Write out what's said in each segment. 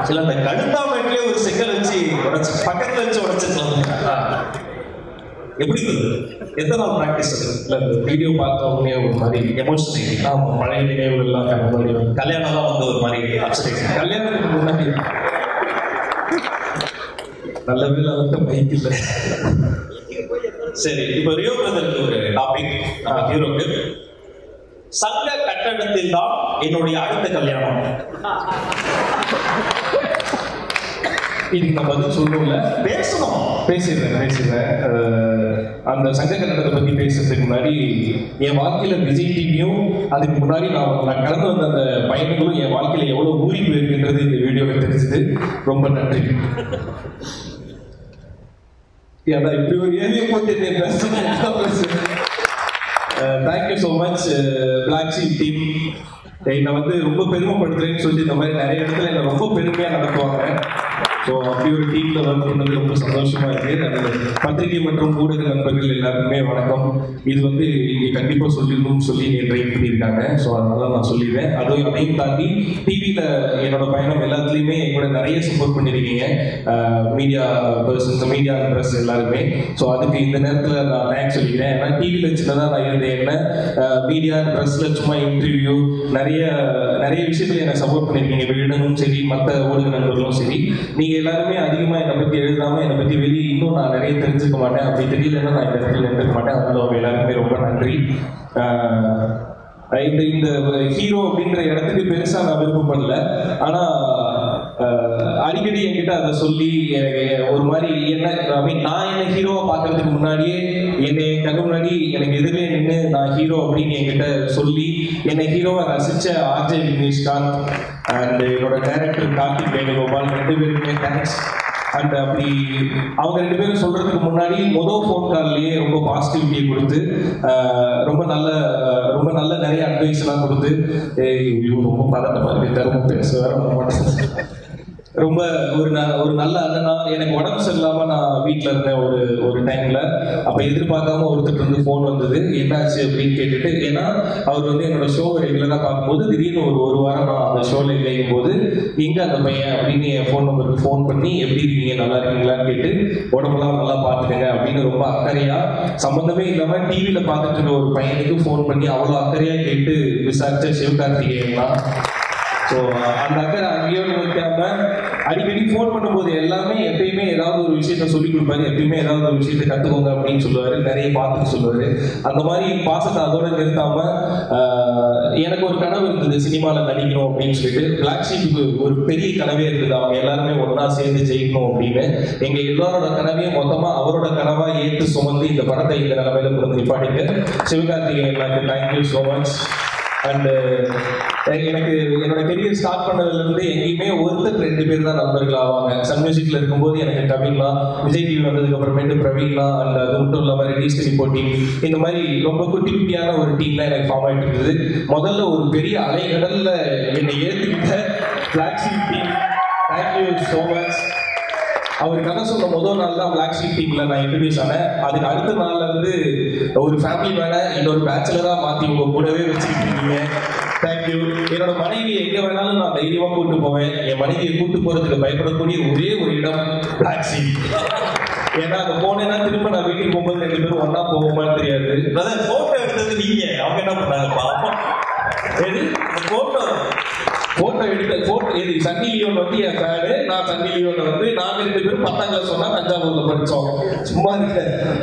ஆக்சுவலா அந்த கடுத்தாமட்டிலே ஒரு செங்கல் வச்சு உடைச்சு பக்கத்துல வச்சு உடைச்சிருக்கலாம் எப்படி இருந்தது எத்தனை நாள் ப்ராக்டிஸ் இல்ல இந்த வீடியோ பார்த்த உடனே ஒரு மாதிரி எமோஷனல் ஆமா பழைய நினைவுகள்லாம் கண்ண மாதிரி வந்து கல்யாணம் தான் வந்து ஒரு மாதிரி அப்செட் கல்யாணத்துக்கு முன்னாடி நல்ல வேலை வந்து மைக் இல்லை சரி இப்போ ரியோ பிரதருக்கு ஒரு டாபிக் நம்ம ஹீரோக்கு சங்க கட்டடத்தில் தான் என்னுடைய அடுத்த கல்யாணம் இதுக்கு நான் பதில் சொல்லணும்ல பேசணும் பேசிடுறேன் பேசிடுறேன் அஹ், அந்த சங்க கட்டடத்தை பத்தி பேசுறதுக்கு முன்னாடி என் வாழ்க்கையில விஜய் டிவியும் அதுக்கு முன்னாடி நான் நான் கடந்து வந்த அந்த பயணங்களும் என் வாழ்க்கையில எவ்வளவு ஊறி போயிருக்குன்றது இந்த வீடியோவில் தெரிஞ்சது ரொம்ப நன்றி ஏன்னா இப்படி ஒரு ஏரியா போட்டு thank you so much black sheep team என்னை வந்து ரொம்ப பெருமைப்படுத்துறேன்னு சொல்லி இந்த மாதிரி நிறைய இடத்துல என்னை ரொம்ப பெருமையாக நடத்துவாங்க ஸோ அப்படி ஒரு டீம்ல ஒர்க் பண்ணது ரொம்ப சந்தோஷமா இருக்கு அது பத்திரிகை மற்றும் ஊடக நண்பர்கள் எல்லாருக்குமே வணக்கம் இது வந்து இங்கே கண்டிப்பாக சொல்லணும்னு சொல்லி ட்ரை பண்ணியிருக்காங்க ஸோ அதனால நான் சொல்லிடுறேன் அதுவும் அதையும் தாண்டி டிவியில் என்னோட பயணம் எல்லாத்துலேயுமே என் கூட நிறைய சப்போர்ட் பண்ணியிருக்கீங்க மீடியா பர்சன்ஸ் மீடியா ப்ரெஸ் எல்லாருமே ஸோ அதுக்கு இந்த நேரத்தில் நான் தேங்க்ஸ் சொல்லிக்கிறேன் ஏன்னா டிவியில் சின்னதாக நான் இருந்தேன் என்ன மீடியா ப்ரெஸ்ஸில் சும்மா இன்டர்வியூ நிறைய நிறைய விஷயத்துல என்னை சப்போர்ட் பண்ணியிருக்கீங்க வீடனும் சரி மற்ற ஊடக நண்பர்களும் சரி நீங்கள் எல்லாருமே அதிகமாக என்னை பற்றி எழுதாமல் என்னை பற்றி வெளியே இன்னும் நான் நிறைய தெரிஞ்சுக்க மாட்டேன் அப்படி தெரியலன்னா நான் இந்த இடத்துல நின்றுக்க மாட்டேன் அதனால அவங்க எல்லாருக்குமே ரொம்ப நன்றி ஆஹ் இந்த இந்த ஹீரோ அப்படின்ற இடத்துக்கு பெருசா நான் விருப்பப்படல ஆனா ஆஹ் அடிக்கடி என்கிட்ட அதை சொல்லி எனக்கு ஒரு மாதிரி என்ன ஐ மீன் நான் என்ன ஹீரோவா பார்க்கறதுக்கு முன்னாடியே என்னை கண்ணு முன்னாடி எனக்கு எதிரே நின்று நான் ஹீரோ அப்படின்னு என்கிட்ட சொல்லி என்னை ஹீரோவா ரசிச்ச ஆர்ஜே விக்னேஷ்காந்த் அண்ட் என்னோட டைரக்டர் கார்த்திக் வேணுகோபால் ரெண்டு பேருக்குமே தேங்க்ஸ் அண்ட் அப்படி அவங்க ரெண்டு பேரும் சொல்றதுக்கு முன்னாடி மொதல் ஃபோன் கால்லையே ரொம்ப பாசிட்டிவிட்டியை கொடுத்து ஆஹ் ரொம்ப நல்ல ரொம்ப நல்ல நிறைய அட்வைஸ் எல்லாம் கொடுத்து ஏய் ஐயோ, ரொம்ப பதட்டமா இருக்கு தருமம் பேச வேற மாட்டேன் ரொம்ப ஒரு ந- ஒரு நல்ல அண்ணனா எனக்கு உடம்பு சரியில்லாம நான் வீட்ல இருந்தேன் ஒரு ஒரு டைம்ல அப்ப எதிர்பார்க்காம ஒருத்தர் இருந்து ஃபோன் வந்தது என்னாச்சு அப்படின்னு கேட்டுட்டு ஏன்னா அவர் வந்து என்னோட ஷோவை ரெகுலரா பார்க்கும்போது திடீர்னு ஒரு ஒரு வாரம் நான் அந்த ஷோல இல்லையும் போது எங்க அந்த பையன் அப்படின்னு என் ஃபோன் நம்பருக்கு ஃபோன் பண்ணி எப்படி இருக்கீங்க நல்லா இருக்கீங்களான்னு கேட்டு உடம்பெல்லாம் நல்லா பார்த்துக்கங்க அப்படின்னு ரொம்ப அக்கறையா சம்பந்தமே இல்லாம டிவியில பார்த்துட்டு இருக்க ஒரு பையனுக்கு ஃபோன் பண்ணி அவ்வளவு அக்கறையா கேட்டு விசாரிச்ச சிவகார்த்திகேயன் தான் ஸோ அந்த அக்கறை அங்கேயோ நினைக்காம அடிக்கடி ஃபோன் பண்ணும்போது எல்லாமே எப்பயுமே ஏதாவது ஒரு விஷயத்த சொல்லி கொடுப்பாரு எப்பயுமே ஏதாவது ஒரு விஷயத்த கத்துக்கோங்க அப்படின்னு சொல்லுவாரு நிறைய பார்த்துட்டு சொல்லுவாரு அந்த மாதிரி பாசத்தை அதோட நிறுத்தாம ஆஹ், எனக்கு ஒரு கனவு இருந்தது சினிமாவில் நடிக்கணும் அப்படின்னு சொல்லிட்டு பிளாக் ஷீப்புக்கு ஒரு பெரிய கனவே இருந்தது அவங்க எல்லாருமே ஒண்ணா சேர்ந்து ஜெயிக்கணும் அப்படின்னு எங்க எல்லாரோட கனவையும் மொத்தமா அவரோட கனவா ஏற்று சுமந்து இந்த படத்தை இந்த நிலைமையில கொண்டு நிப்பாட்டிங்க Sivakarthikeyan thank you so much and எனக்கு என்னோட கெரியர் ஸ்டார்ட் பண்ணதுல இருந்து எங்கேயுமே ஒருத்தர் ரெண்டு பேர் தான் நண்பர்கள் ஆவாங்க சன் மியூசிக்ல இருக்கும்போது எனக்கு கவின்லா விஜய் டிவி வந்ததுக்கு அப்புறமேட்டு பிரவீன்லா அண்ட் அது மட்டும் இல்லாம ரெடிஸ் டெலிபோ டீம் இந்த மாதிரி ரொம்ப குட்டி குட்டியான ஒரு டீம் தான் எனக்கு ஃபார்ம் ஆயிட்டு இருந்தது முதல்ல ஒரு பெரிய அலைகடல்ல என்னை ஏத்துக்கிட்ட black sheep team thank you so much அவர் கதை சொன்ன முதல் நாள் தான் பிளாக் ஷீப் டீம்ல நான் இன்ட்ரடியூஸ் ஆனேன் அதுக்கு அடுத்த நாள்ல இருந்து ஒரு ஃபேமிலி மேன இன்னொரு பேச்சுலரா மாத்தி உங்க கூடவே வச்சுக்கிட்டு இருக்கீங்க தேங்க்யூ என்னோட மனைவி எங்க வேணாலும் நான் தைரியமா கூட்டு போவேன் என் மனைவியை கூட்டு போறதுக்கு பயப்படக்கூடிய ஒரே ஒரு இடம் பிளாக் ஷீப் ஏன்னா அங்க போனேன்னா திரும்ப நான் வீட்டுக்கு போகும்போது ரெண்டு பேரும் ஒண்ணா போவோமான்னு தெரியாது பிரதர் போட்டோ எடுத்தது நீங்க அவங்க என்ன பண்ணாங்க பாப்போம் எது போட்டோ போட்டோ எடுத்த போட்டோ எது சன்னி லியோன் வந்து என் ஃபேனு நான் சன்னி லியோன் வந்து நாங்க ரெண்டு பேரும் பத்தாம் கிளாஸ் சொன்னா தஞ்சாவூர்ல படிச்சோம் சும்மா இருக்க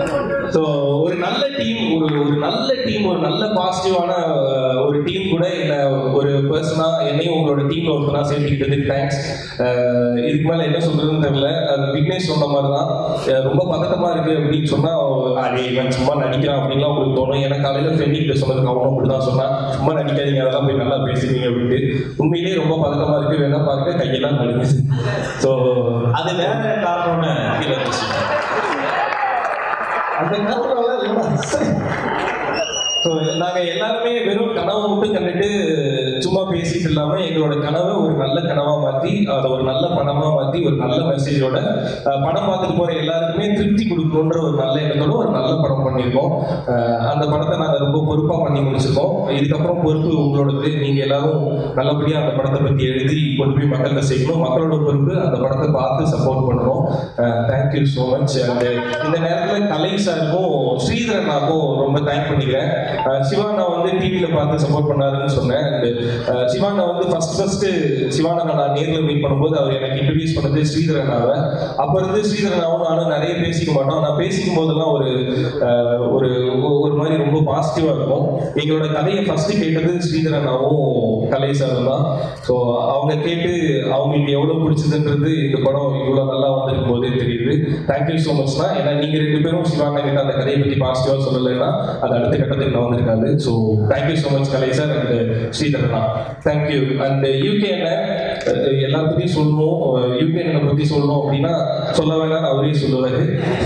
ஸோ ஒரு நல்ல டீம் ஒரு ஒரு நல்ல டீம் ஒரு நல்ல பாசிட்டிவான ஒரு டீம் கூட என்ன ஒரு பர்சனா என்னையும் உங்களோட டீம்ல ஒருத்தனா சேர்த்துக்கிட்டதுக்கு தேங்க்ஸ் இதுக்கு மேல என்ன சொல்றதுன்னு தெரியல அது விக்னேஷ் சொன்ன மாதிரி தான் அஹ் ரொம்ப பதட்டமா இருக்கு அப்படின்னு சொன்னா அதே இவன் சும்மா நடிக்கிறான் அப்படின்லாம் உங்களுக்கு தோணும் ஏன்னா காலையில ஃப்ரெண்டிங் சொன்னதுக்கு அவனும் அப்படிதான் சொன்னான் சும்மா நடிக்காதீங்க அதெல்லாம் போய் நல்லா பேசுவீங்க அப்படின்ட்டு உண்மையிலேயே ரொம்ப பதட்டமா இருக்கு வேணா பாருங்க கையெல்லாம் நடுங்குது ஸோ அது வேற காரணம்னு கீழே இருந்துச்சு அந்த நேரத்துல ஸோ நாங்க எல்லாருமே வெறும் கனவை மட்டும் கண்டுட்டு சும்மா பேசிட்டு இல்லாம எங்களோட கனவை ஒரு நல்ல கனவா மாத்தி அதை ஒரு நல்ல படமா மாத்தி ஒரு நல்ல மெசேஜோட அஹ், படம் பார்த்துட்டு போற எல்லாருக்குமே திருப்தி கொடுக்கணுன்ற ஒரு நல்ல எண்ணத்தோட ஒரு நல்ல படம் பண்ணியிருக்கோம் அஹ், அந்த படத்தை நாங்க ரொம்ப பொறுப்பா பண்ணி முடிச்சிருக்கோம் இதுக்கப்புறம் பொறுப்பு உங்களோடது நீங்க எல்லாரும் நல்லபடியா அந்த படத்தை பத்தி எழுதி கொண்டு போய் மக்கள்கிட்ட சேர்க்கணும் மக்களோட பொறுப்பு அந்த படத்தை பார்த்து சப்போர்ட் பண்ணணும் தேங்க்யூ ஸோ மச் அண்ட் இந்த நேரத்தில் கலை சாருக்கும் ஸ்ரீதரனாக்கும் ரொம்ப தேங்க் பண்ணிக்கிறேன் அஹ் சிவானா வந்து டிவியில பார்த்து சப்போர்ட் பண்ணாருன்னு சொன்னேன் அண்ட் சிவானா வந்து ஃபர்ஸ்ட் ஃபர்ஸ்ட் சிவானா நான் நேரில் மீட் பண்ணும்போது அவர் எனக்கு இன்ட்ரடியூஸ் பண்ணது ஸ்ரீதரனாவை அப்போ இருந்து ஸ்ரீதரனாவும் நானும் நிறைய பேசிக்க மாட்டோம் ஆனால் பேசிக்கும் போதெல்லாம் ஒரு அஹ், ஒரு ஒரு மாதிரி ரொம்ப பாசிட்டிவா இருக்கும் எங்களோட கதையை ஃபர்ஸ்ட் கேட்டது ஸ்ரீதரனாவும் கலை சாரும் தான் ஸோ அவங்க கேட்டு அவங்களுக்கு எவ்வளவு பிடிச்சதுன்றது இந்த படம் இவ்வளவு நல்லா வந்திருக்கும் போதே தெரியுது தேங்க்யூ ஸோ மச்னா ஏன்னா நீங்க ரெண்டு பேரும் சிவானா கிட்ட அந்த கதையை பத்தி பாசிட்டிவா சொல்லலைன்னா அது அடுத்த கட்டத்துக்கு நான் வந்திருக்காது so thank you so much Kalai sir and ஸ்ரீதரனா தேங்க்யூ அண்ட் யூகே என்ன எல்லா பத்தியும் சொல்லணும் யூகே என்ன பத்தி சொல்லணும் அப்படின்னா சொல்ல வேணாம் அவரே சொல்லுவாரு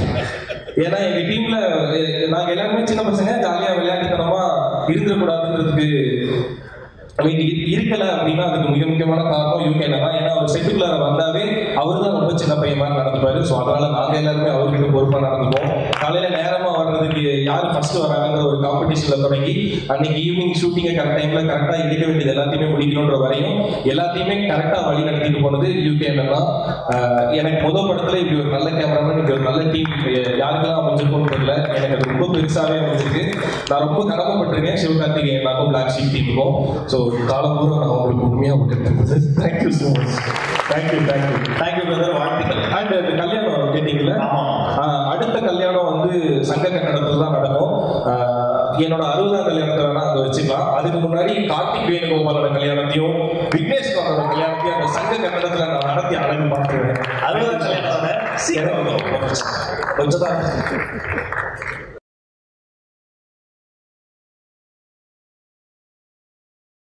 ஏன்னா எங்க டீம்ல நாங்க எல்லாருமே சின்ன பசங்க ஜாலியா விளையாட்டுத்தனமா இருந்துடக்கூடாதுன்றதுக்கு I mean, இ- இருக்கல அப்படின்னா அதுக்கு மிக முக்கியமான காரணம் யூகேல தான் ஏன்னா அவர் செட்டுக்குள்ளார வந்தாவே அவர் தான் ரொம்ப சின்ன பையன் மாதிரி நடந்துப்பாரு ஸோ அதனால நாங்க எல்லாருமே அவர்கிட்ட பொறுப்பா நடந்துப்போம் காலையில நேரமா வர்றதுக்கு யார் ஃபர்ஸ்ட் வராங்கிற ஒரு காம்படிஷன்ல தொடங்கி அன்னைக்கு ஈவினிங் ஷூட்டிங்கை கரெக்ட் டைம்ல கரெக்டா எடுக்க வேண்டியது எல்லாத்தையுமே முடிக்கணுன்ற வரையும் எல்லாத்தையுமே கரெக்டா வழி நடத்திட்டு போனது யூகேல தான் ஆஹ் எனக்கு முதல் படத்துல இப்படி ஒரு நல்ல கேமராமேன் இப்படி ஒரு நல்ல டீம் யாருக்கெல்லாம் அமைஞ்சிருக்கும்னு தெரியல எனக்கு அது ரொம்ப பெருசாவே அமைஞ்சிருக்கு நான் ரொம்ப கடமைப்பட்டிருக்கேன் சிவகார்த்திகேயனாக்கும் பிளாக் ஷீப் டீமுக்கும் ஸோ காலம் பூரா நான் உங்களுக்கு உண்மையாக விட்டுருந்தது thank you so much thank you thank you thank you brother வாழ்த்துக்கள் அண்ட் இந்த கல்யாணம் கேட்டீங்கல்ல ஆமா. ஆஹ் அடுத்த கல்யாணம் வந்து சங்க கட்டடத்துல தான் நடக்கும் ஆஹ் என்னோட அறுபதாம் கல்யாணத்தை வேணா அங்க வச்சுக்கலாம் அதுக்கு முன்னாடி கார்த்திக் வேணுகோபாலோட கல்யாணத்தையும் விக்னேஸ்வரோட கல்யாணத்தையும் அந்த சங்க கட்டடத்துல நான் நடத்தி அழகு பார்த்துருவேன் அறுபது கல்யாணம் சீக்கிரம் வந்துடும். கொஞ்சம் தான்